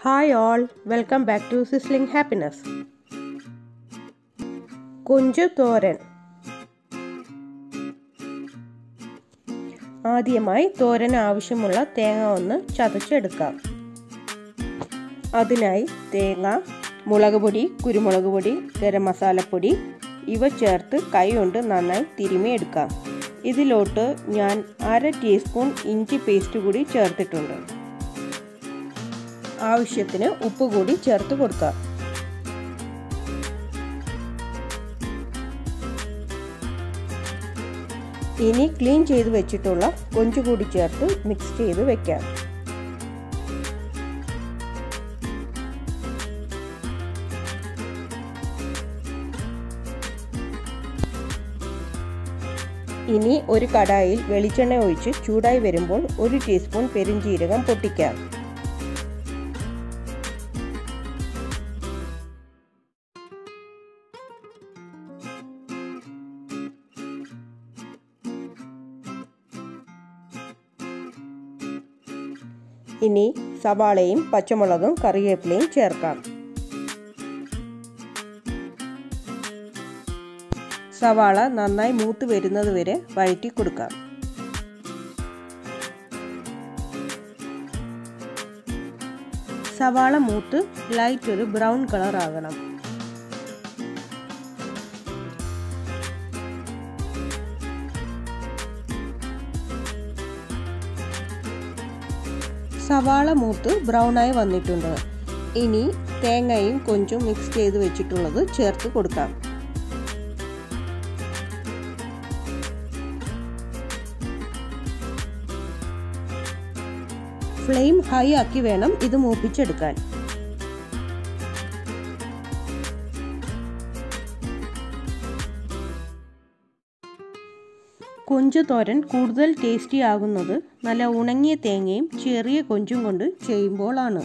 hi all welcome back to sizzling happiness കൊഞ്ചു തോരൻ ആദ്യമായി തോരന് ആവശ്യമുള്ള തേങ്ങ ഒന്ന് ചതച്ചെടുക്കാം അതിനായി തേങ്ങ മുളക് പൊടി കുരുമുളക് പൊടി ഗരം മസാലപ്പൊടി ഇവ ചേർത്ത് കൈ കൊണ്ട് നന്നായി തിരുമിയെടുക്കാം ഇതിലോട്ട് ഞാൻ അര ടീസ്പൂൺ ഇഞ്ചി പേസ്റ്റ് കൂടി ചേർത്തിട്ടുണ്ട് ആവശ്യത്തിന് ഉപ്പ് കൂടി ചേർത്ത് കൊടുക്കാം ഇനി ക്ലീൻ ചെയ്ത് വെച്ചിട്ടുള്ള കൊഞ്ചു കൂടി ചേർത്ത് മിക്സ് ചെയ്ത് വെക്കാം ഇനി ഒരു കടായിൽ വെളിച്ചെണ്ണ ഒഴിച്ച് ചൂടായി വരുമ്പോൾ ഒരു ടീസ്പൂൺ പെരിഞ്ചീരകം പൊട്ടിക്കാം ഇനി സവാളയും പച്ചമുളകും കറിവേപ്പിലയും ചേർക്കാം സവാള നന്നായി മൂത്ത് വരുന്നത് വരെ വഴറ്റി കൊടുക്കാം സവാള മൂത്ത് ലൈറ്റ് ഒരു ബ്രൗൺ കളർ ആകണം സവാള മൂത്ത് ബ്രൗണായി വന്നിട്ടുണ്ട് ഇനി തേങ്ങയും കൊഞ്ചും മിക്സ് ചെയ്ത് വെച്ചിട്ടുള്ളത് ചേർത്ത് കൊടുക്കാം ഫ്ലെയിം ഹൈ ആക്കി വേണം ഇത് മൂപ്പിച്ചെടുക്കാൻ കൊഞ്ചു തോരൻ കൂടുതൽ ടേസ്റ്റി ആകുന്നത് നല്ല ഉണങ്ങിയ തേങ്ങയും ചെറിയ കൊഞ്ചും കൊണ്ട് ചെയ്യുമ്പോഴാണ്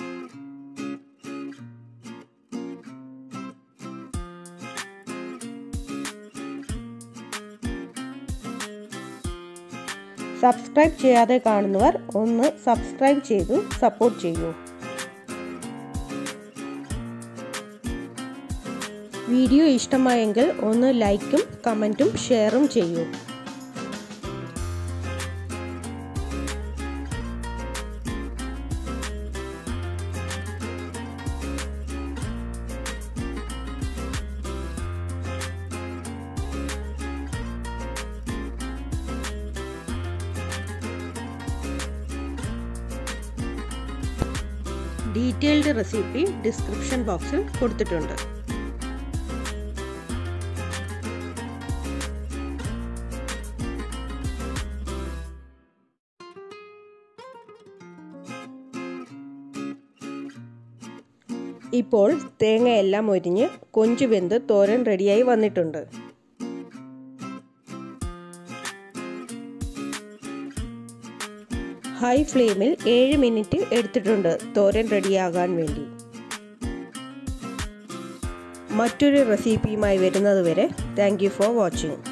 സബ്സ്ക്രൈബ് ചെയ്യാതെ കാണുന്നവർ ഒന്ന് സബ്സ്ക്രൈബ് ചെയ്തു സപ്പോർട്ട് ചെയ്യൂ വീഡിയോ ഇഷ്ടമായെങ്കിൽ ഒന്ന് ലൈക്കും കമൻറ്റും ഷെയറും ചെയ്യൂ ഡീറ്റെയിൽഡ് റെസിപ്പി ഡിസ്ക്രിപ്ഷൻ ബോക്സിൽ കൊടുത്തിട്ടുണ്ട് ഇപ്പോൾ തേങ്ങയെല്ലാം ഒരിഞ്ഞ് കൊഞ്ചു വെന്ത് തോരൻ റെഡിയായി വന്നിട്ടുണ്ട് ഹൈ ഫ്ലെയിമിൽ ഏഴ് മിനിറ്റ് എടുത്തിട്ടുണ്ട് തോരൻ റെഡിയാകാൻ വേണ്ടി മറ്റൊരു റെസിപ്പിയുമായി വരുന്നതുവരെ താങ്ക് യു ഫോർ വാച്ചിങ്